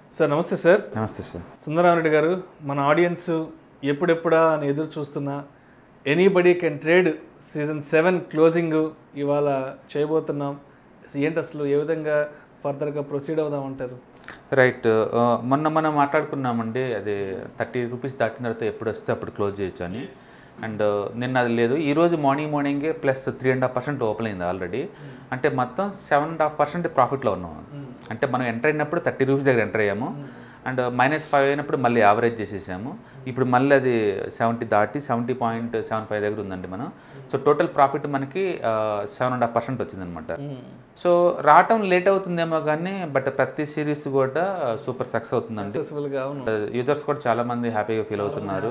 sir నమస్తే sir నమస్తే sir Sundara Reddy గారు మన ఆడియన్స్ ఎప్పుడెప్పుడా అని ఎదురు చూస్తున్న anybody can trade season seven closing ఇవాళ చేయబోతున్నాం ఏంటి అసలు ఏ విధంగా ఫర్దర్గా ప్రొసీడ్ అవుదాం అంటారు రైట్ ఆ, మొన్న మనం మాట్లాడుకున్నామండి అది థర్టీ రూపీస్ దాటిన తర్వాత ఎప్పుడు వస్తే అప్పుడు క్లోజ్ చేయొచ్చు అని అండ్ నిన్న అది లేదు ఈ రోజు మార్నింగ్ మార్నింగే plus three and half percent open అయింది ఆల్రెడీ అంటే మొత్తం సెవెన్ అండ్ హాఫ్ పర్సెంట్ ప్రాఫిట్లో ఉన్నాం అంటే మనం ఎంటర్ అయినప్పుడు థర్టీ రూపీస్ దగ్గర ఎంటర్ అయ్యాము అండ్ మైనస్ ఫైవ్ అయినప్పుడు మళ్ళీ యావరేజ్ చేసేసాము ఇప్పుడు మళ్ళీ అది సెవెంటీ దాటి సెవెంటీ పాయింట్ సెవెన్ ఫైవ్ దగ్గర ఉందండి మనం సో టోటల్ ప్రాఫిట్ మనకి సెవెన్ అండ్ హాఫ్ పర్సెంట్ వచ్చిందనమాట సో రావటం లేట్ అవుతుందేమో కానీ బట్ ప్రతి సిరీస్ కూడా సూపర్ సక్సెస్ అవుతుందండి సక్సెస్ఫుల్గా అవును యూజర్స్ కూడా చాలా మంది హ్యాపీగా ఫీల్ అవుతున్నారు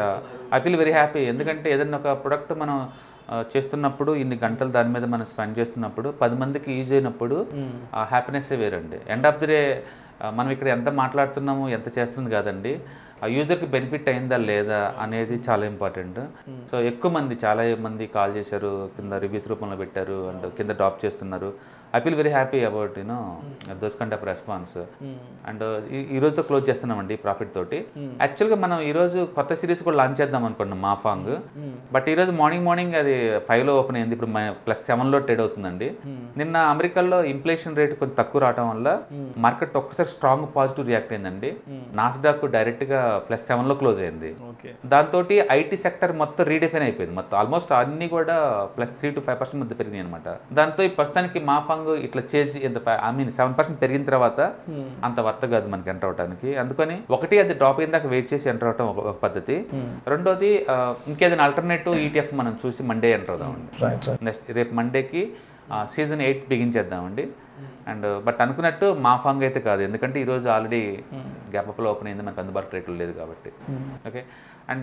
ఐ ఫీల్ వెరీ హ్యాపీ ఎందుకంటే ఏదైనా ఒక ప్రొడక్ట్ మనం ఆ, చేస్తున్నప్పుడు ఇన్ని గంటలు దాని మీద మనం స్పెండ్ చేస్తున్నప్పుడు పది మందికి యూజ్ అయినప్పుడు ఆ హ్యాపీనెస్ వేరండి ఎండ్ ఆఫ్ ది డే మనం ఇక్కడ ఎంత మాట్లాడుతున్నాము ఎంత చేస్తుంది కాదండి ఆ యూజర్కి బెనిఫిట్ అయిందా లేదా అనేది చాలా ఇంపార్టెంట్ సో ఎక్కువ మంది చాలా మంది కాల్ చేశారు కింద రివ్యూస్ రూపంలో పెట్టారు అండ్ కింద డ్రాప్ చేస్తున్నారు I feel very happy about you know those kind of response and ఈ రోజుతో క్లోజ్ చేస్తున్నామండి ప్రాఫిట్ తోటి యాక్చువల్గా మనం ఈ రోజు కొత్త సిరీస్ కూడా లాంచ్ చేద్దాం అనుకున్నాం మా ఫాంగ్ బట్ ఈ రోజు మార్నింగ్ మార్నింగ్ అది ఫైవ్ లో ఓపెన్ అయింది ఇప్పుడు ప్లస్ సెవెన్ లో ట్రేడ్ అవుతుందండి నిన్న అమెరికాలో ఇన్ఫ్లేషన్ రేట్ కొంచెం తక్కువ రావడం వల్ల మార్కెట్ ఒక్కసారి స్ట్రాంగ్ పాజిటివ్ రియాక్ట్ అయిందండి నాస్డాక్ డైరెక్ట్ గా ప్లస్ సెవెన్ లో క్లోజ్ అయింది ఓకే దాంతో ఐటీ సెక్టర్ మొత్తం రీడిఫైన్ అయిపోయింది మొత్తం ఆల్మోస్ట్ అన్ని కూడా plus three to five percent మధ్య పెరిగినాయి అనమాట దాంతో ఈ ప్రస్తుతానికి మా ఫంగ్ ఇట్లా చేంజ్ ఇంత ఐ మీన్ సెవెన్ పర్సెంట్ పెరిగిన తర్వాత అంత వర్త కాదు మనకి ఎంటర్ అవడానికి అందుకని ఒకటి అది డ్రాప్ అయిన దాకా వెయిట్ చేసి ఎంటర్ అవటం ఒక ఒక పద్ధతి రెండోది ఆ, ఇంకేదైనా ఆల్టర్నేటివ్ ఈటీఎఫ్ మనం చూసి మండే ఎంటర్ అవుదామండి రైట్ రైట్ నెక్స్ట్ రేపు మండేకి సీజన్ ఎయిట్ బిగించేద్దామండి అండ్ బట్ అనుకున్నట్టు మా ఫంగ్ అయితే కాదు ఎందుకంటే ఈరోజు ఆల్రెడీ గ్యాప్ అప్లో ఓపెన్ అయింది మనకు అందుబాటు రేట్లు లేదు కాబట్టి ఓకే అండ్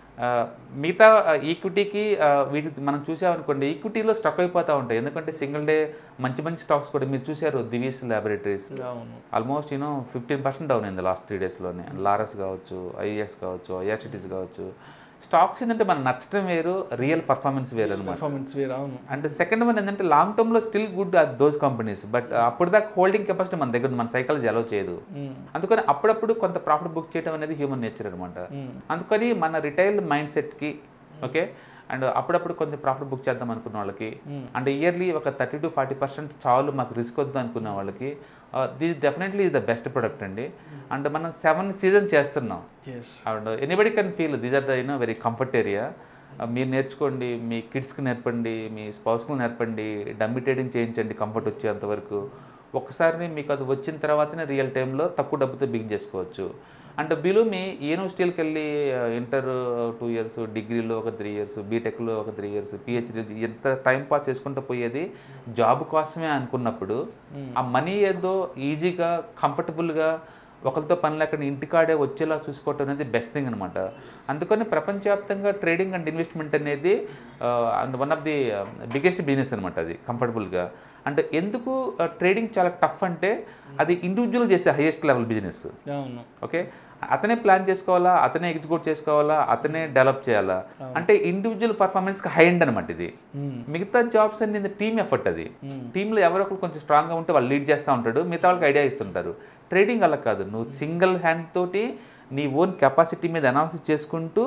మిగతా ఈక్విటీకి వీటి మనం చూసామనుకోండి ఈక్విటీలో స్టక్ అయిపోతూ ఉంటాయి ఎందుకంటే సింగిల్ డే మంచి మంచి స్టాక్స్ కూడా మీరు చూసారు దివీస్ ల్యాబొరేటరీస్ అవును almost you know fifteen percent down అయింది లాస్ట్ త్రీ డేస్లోనే లారస్ కావచ్చు ఐఎస్ కావచ్చు ఐఆర్సిటీస్ కావచ్చు స్టాక్స్ ఏంటంటే మనం నచ్చడం వేరు రియల్ పర్ఫార్మెన్స్ వేరు అనమాట పర్ఫార్మెన్స్ వేరు అవును అండ్ సెకండ్ వన్ ఏంటంటే లాంగ్ టర్మ్లో still good are those companies but అప్పుడు దాకా హోల్డింగ్ కెపాసిటీ మన దగ్గర ఉంది, మన సైకాలజీ అలౌ చేయదు అందుకని అప్పుడప్పుడు కొంత ప్రాఫిట్ బుక్ చేయడం అనేది హ్యూమన్ నేచర్ అనమాట అందుకని మన రిటైల్ మైండ్ సెట్కి ఓకే అండ్ అప్పుడప్పుడు కొంచెం ప్రాఫిట్ బుక్ చేద్దాం అనుకున్న వాళ్ళకి అండ్ ఇయర్లీ ఒక థర్టీ టు ఫార్టీ పర్సెంట్ చాలు మాకు రిస్క్ వద్దు అనుకున్న వాళ్ళకి this definitely is the best product అండి అండ్ మనం సెవెన్ సీజన్ చేస్తున్నాం yes and anybody can feel these are the you know very comfort area మీరు నేర్చుకోండి మీ కిడ్స్కి నేర్పండి మీ స్పౌస్కి నేర్పండి డమ్మి ట్రేడింగ్ చేయించండి కంఫర్ట్ వచ్చేంత వరకు ఒక్కసారి మీకు అది వచ్చిన తర్వాతనే రియల్ టైంలో తక్కువ డబ్బుతో బిగిన్ చేసుకోవచ్చు అండ్ బిలో మీ యూనివర్సిటీలకు వెళ్ళి ఇంటర్ టూ ఇయర్స్ డిగ్రీలో ఒక త్రీ ఇయర్స్ బీటెక్లో ఒక త్రీ ఇయర్స్ పిహెచ్డీ ఎంత టైం పాస్ చేసుకుంటూ పోయేది జాబ్ కోసమే అనుకున్నప్పుడు ఆ మనీ ఏదో ఈజీగా కంఫర్టబుల్గా ఒకరితో పని లేకుండా ఇంటికాడే వచ్చేలా చూసుకోవటం అనేది బెస్ట్ థింగ్ అనమాట అందుకని ప్రపంచవ్యాప్తంగా ట్రేడింగ్ అండ్ ఇన్వెస్ట్మెంట్ అనేది and one of the biggest business అనమాట అది కంఫర్టబుల్గా అండ్ ఎందుకు ట్రేడింగ్ చాలా టఫ్ అంటే అది ఇండివిజువల్ చేసే హైయెస్ట్ లెవెల్ బిజినెస్ అవును ఓకే అతనే ప్లాన్ చేసుకోవాలా అతనే ఎగ్జిక్యూట్ చేసుకోవాలా అతనే డెవలప్ చేయాలా అంటే ఇండివిజువల్ పర్ఫార్మెన్స్కి హై ఎండ్ అనమాట ఇది మిగతా జాబ్స్ అన్ని టీమ్ ఎఫర్ట్ అది టీంలో ఎవరో ఒకరు కొంచెం స్ట్రాంగ్గా ఉంటే వాళ్ళు లీడ్ చేస్తూ ఉంటాడు మిగతా వాళ్ళకి ఐడియా ఇస్తుంటారు ట్రేడింగ్ అలా కాదు నువ్వు సింగిల్ హ్యాండ్ తోటి నీ ఓన్ కెపాసిటీ మీద అనాలిసిస్ చేసుకుంటూ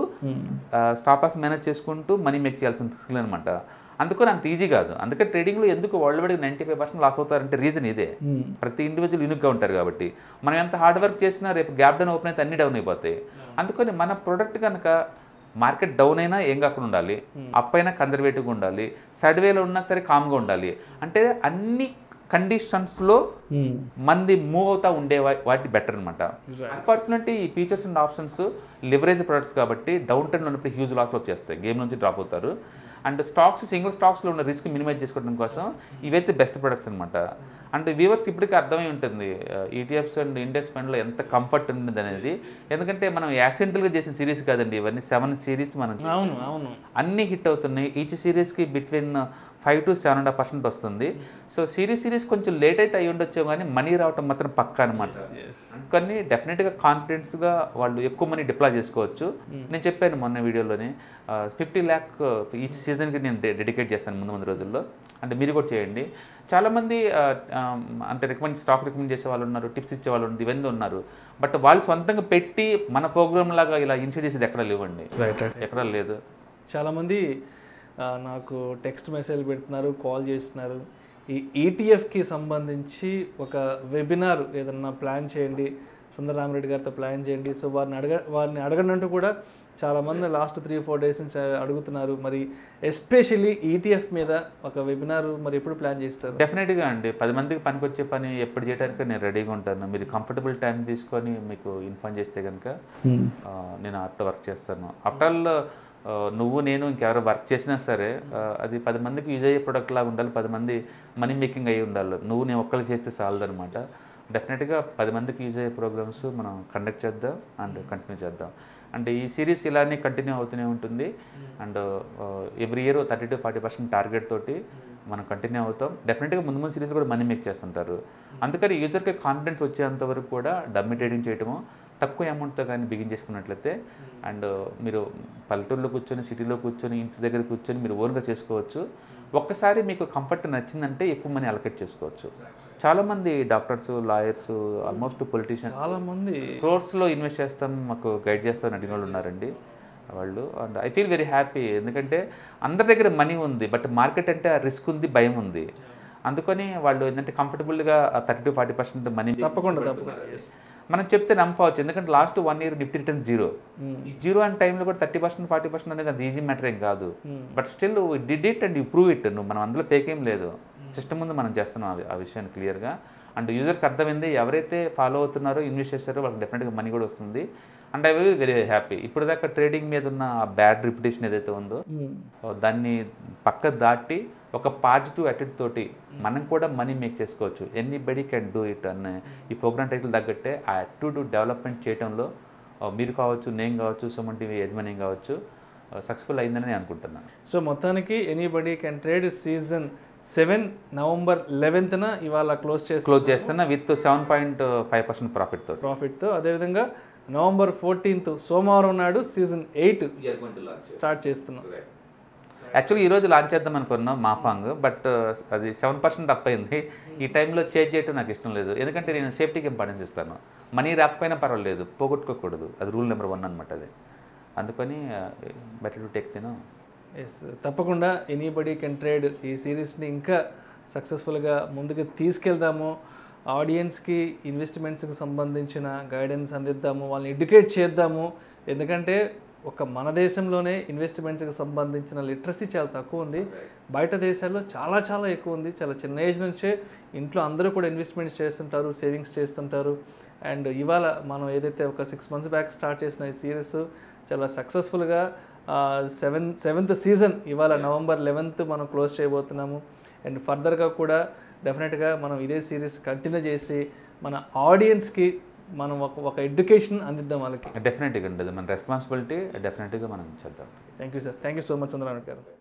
స్టాప్ లాస్ మేనేజ్ చేసుకుంటూ మనీ మేక్ చేయాల్సిన స్కిల్ అనమాట అందుకని అంత ఈజీ కాదు అందుకే ట్రేడింగ్లో ఎందుకు world wide ninety five percent loss అవుతారంటే రీజన్ ఇదే ప్రతి ఇండివిజువల్ యూనిక్గా ఉంటారు కాబట్టి మనం ఎంత హార్డ్ వర్క్ చేసినా రేపు గ్యాప్ డౌన్ ఓపెన్ అయితే అన్ని డౌన్ అయిపోతాయి అందుకని మన ప్రోడక్ట్ కనుక మార్కెట్ డౌన్ అయినా ఏం కాకుండా ఉండాలి అప్ అయినా కన్జర్వేటివ్గా ఉండాలి సైడ్వేలో ఉన్నా సరే కామ్గా ఉండాలి అంటే అన్ని కండిషన్స్లో మంది మూవ్ అవుతా ఉండే వా- వాటి బెటర్ అనమాట అన్ఫార్చునేట్లీ ఈ features and options leverage products కాబట్టి డౌన్ టర్న్ ఉన్నప్పుడు హ్యూజ్ లాస్లో వచ్చేస్తాయి గేమ్ నుంచి డ్రాప్ అవుతారు అండ్ స్టాక్స్ సింగిల్ స్టాక్స్లో ఉన్న రిస్క్ మినిమైజ్ చేసుకోవడం కోసం ఇవైతే బెస్ట్ ప్రొడక్ట్స్ అనమాట అండ్ వ్యూవర్స్కి ఇప్పటికీ అర్థమై ఉంటుంది ఈటీఎఫ్స్ అండ్ ఇండెక్స్ ఫండ్లో ఎంత కంఫర్ట్ ఉంది అనేది ఎందుకంటే మనం యాక్సిడెంటల్గా చేసిన సిరీస్ కాదండి ఇవన్నీ సెవెన్ సిరీస్ మనం అవును అవును అన్ని హిట్ అవుతున్నాయి ఈచ్ సిరీస్కి between five to seven and half percent వస్తుంది సో సిరీస్ సిరీస్ కొంచెం లేట్ అయితే అయి ఉండొచ్చు కానీ మనీ రావటం మాత్రం పక్కా అనమాట కానీ డెఫినెట్గా కాన్ఫిడెన్స్గా వాళ్ళు ఎక్కువ మనీ డిప్లాయ్ చేసుకోవచ్చు నేను చెప్పాను మొన్న వీడియోలోనే ఫిఫ్టీ ల్యాక్ ఈచ్ సీజన్కి నేను డెడికేట్ చేస్తాను ముందు ముందు రోజుల్లో అంటే మీరు కూడా చేయండి చాలామంది ఆ, ఆ, అంటే రికమెండ్ స్టాక్ రికమెండ్ చేసే వాళ్ళు ఉన్నారు టిప్స్ ఇచ్చే వాళ్ళు ఉన్నారు ఇవన్నీ ఉన్నారు బట్ వాళ్ళు సొంతంగా పెట్టి మన ప్రోగ్రామ్ లాగా ఇలా ఇనిషియేట్ చేసేది ఎక్కడ లేవండి రైట్ రైట్ ఎక్కడ లేదు చాలామంది ఆ, నాకు టెక్స్ట్ మెసేజ్ పెడుతున్నారు కాల్ చేస్తున్నారు ఈ ఈటీఎఫ్కి సంబంధించి ఒక వెబినార్ ఏదన్నా ప్లాన్ చేయండి సుందరరామరెడ్డి గారితో ప్లాన్ చేయండి సో వారిని అడగ వారిని అడగనంటూ కూడా చాలామంది లాస్ట్ త్రీ ఫోర్ డేస్ నుంచి అడుగుతున్నారు మరి ఎస్పెషల్లీ ఈటీఎఫ్ మీద ఒక వెబినార్ మరి ఎప్పుడు ప్లాన్ చేస్తారు డెఫినెట్గా అండి పది మందికి పనికొచ్చే పని ఎప్పుడు చేయడానికి నేను రెడీగా ఉంటాను మీరు కంఫర్టబుల్ టైం తీసుకొని మీకు ఇన్ఫార్మ్ చేస్తే కనుక ఆ, నేను ఆర్ట్ వర్క్ చేస్తాను ఆఫ్టర్ ఆల్ నువ్వు నేను ఇంకెవరు వర్క్ చేసినా సరే ఆ, అది పది మందికి యూజ్ అయ్యే ప్రొడక్ట్ లాగా ఉండాలి పది మంది మనీ మేకింగ్ అయ్యి ఉండాలి నువ్వు నేను ఒక్కళ్ళు చేస్తే చాలదు అనమాట డెఫినెట్గా పది మందికి యూజ్ అయ్యే ప్రోగ్రామ్స్ మనం కండక్ట్ చేద్దాం అండ్ కంటిన్యూ చేద్దాం అంటే ఈ సిరీస్ ఇలానే కంటిన్యూ అవుతూనే ఉంటుంది and every year thirty to forty percent target తోటి మనం కంటిన్యూ అవుతాం డెఫినెట్గా ముందు ముందు సిరీస్ కూడా మనీ మేక్ చేస్తుంటారు అందుకని యూజర్కి కాన్ఫిడెన్స్ వచ్చేంత వరకు కూడా డమ్మీ ట్రేడింగ్ చేయటము తక్కువ అమౌంట్తో కానీ బిగిన్ చేసుకున్నట్లయితే అండ్ మీరు పల్లెటూరులో కూర్చొని సిటీలో కూర్చొని ఇంటి దగ్గర కూర్చొని మీరు ఓన్గా చేసుకోవచ్చు ఒక్కసారి మీకు కంఫర్ట్ నచ్చిందంటే ఎక్కువ మనీ అలకేట్ చేసుకోవచ్చు చాలామంది డాక్టర్స్ లాయర్స్ ఆల్మోస్ట్ పొలిటీషియన్ చాలామంది క్రోర్స్లో ఇన్వెస్ట్ చేస్తాం మాకు గైడ్ చేస్తామని అడిగిన వాళ్ళు ఉన్నారండి వాళ్ళు and I feel very happy ఎందుకంటే అందరి దగ్గర మనీ ఉంది బట్ మార్కెట్ అంటే రిస్క్ ఉంది భయం ఉంది అందుకని వాళ్ళు ఏంటంటే కంఫర్టబుల్గా thirty to forty percent money తప్పకుండా తప్పకుండా మనం చెప్తే నమ్మవచ్చు ఎందుకంటే last one year Nifty returns zero zero అనే టైంలో కూడా థర్టీ పర్సెంట్ ఫార్టీ పర్సెంట్ అనేది అది ఈజీ మ్యాటర్ ఏం కాదు but still did it and you prove it నువ్వు మనం అందులో పేకేం లేదు సిస్టమ్ ముందు మనం చేస్తున్నాం ఆ వి- ఆ విషయాన్ని క్లియర్గా అండ్ యూజర్కి అర్థమైంది ఎవరైతే ఫాలో అవుతున్నారో ఇన్వెస్ట్ చేస్తారో వాళ్ళకి డెఫినెట్గా మనీ కూడా వస్తుంది and I will very happy ఇప్పుడు దాకా ట్రేడింగ్ మీద ఉన్న బ్యాడ్ రిప్యుటేషన్ ఏదైతే ఉందో దాన్ని పక్క దాటి ఒక పాజిటివ్ అటిట్యూడ్ తోటి మనం కూడా మనీ మేక్ చేసుకోవచ్చు ఎనీబడి కెన్ డూ ఇట్ అనే ఈ ప్రోగ్రామ్ టైటిల్ తగ్గట్టే ఆ అటిట్యూడ్ డెవలప్మెంట్ చేయడంలో ఆ, మీరు కావచ్చు నేను కావచ్చు సుమన్ టీవీ యజమాని కావచ్చు సక్సెస్ఫుల్ అయిందని నేను అనుకుంటున్నాను సో మొత్తానికి anybody can trade season seven November లెవెన్త్న ఇవాళ క్లోజ్ చేస్తే క్లోజ్ చేస్తున్నా with seven point five percent profit తోటి ప్రాఫిట్తో అదేవిధంగా నవంబర్ ఫోర్టీన్త్ సోమవారం నాడు సీజన్ ఎయిట్ స్టార్ట్ చేస్తున్నాం యాక్చువల్లీ ఈరోజు లాంచ్ చేద్దాం అనుకున్నాం మాఫాంగ్ బట్ అది సెవెన్ పర్సెంట్ అప్ అయింది ఈ టైంలో చేంజ్ చేయటం నాకు ఇష్టం లేదు ఎందుకంటే నేను సేఫ్టీకి ఇంపార్టెన్స్ ఇస్తాను మనీ రాకపోయినా పర్వాలేదు పోగొట్టుకోకూడదు అది రూల్ నెంబర్ వన్ అనమాట అది అందుకని బెటర్ టు టేక్ తిను ఎస్ తప్పకుండా ఎనీబడి కెన్ ట్రేడ్ ఈ సిరీస్ని ఇంకా సక్సెస్ఫుల్గా ముందుకు తీసుకెళ్దాము ఆడియన్స్కి ఇన్వెస్ట్మెంట్స్కి సంబంధించిన గైడెన్స్ అందిద్దాము వాళ్ళని ఎడ్యుకేట్ చేద్దాము ఎందుకంటే ఒక మన దేశంలోనే ఇన్వెస్ట్మెంట్స్కి సంబంధించిన లిటరసీ చాలా తక్కువ ఉంది బయట దేశాల్లో చాలా చాలా ఎక్కువ ఉంది చాలా చిన్న ఏజ్ నుంచే ఇంట్లో అందరూ కూడా ఇన్వెస్ట్మెంట్స్ చేస్తుంటారు సేవింగ్స్ చేస్తుంటారు అండ్ ఇవాళ మనం ఏదైతే ఒక సిక్స్ మంత్స్ బ్యాక్ స్టార్ట్ చేసిన ఈ సిరీస్ చాలా సక్సెస్ఫుల్గా సెవెన్ సెవెంత్ సీజన్ ఇవాళ నవంబర్ లెవెన్త్ మనం క్లోజ్ చేయబోతున్నాము అండ్ ఫర్దర్గా కూడా డెఫినెట్గా మనం ఇదే సిరీస్ కంటిన్యూ చేసి మన ఆడియన్స్కి మనం ఒక ఒక ఎడ్యుకేషన్ అందిద్దాం వాళ్ళకి డెఫినెట్గా ఉండదు మన రెస్పాన్సిబిలిటీ డెఫినెట్గా మనం చేద్దాం thank you sir thank you so much Chandranath గారు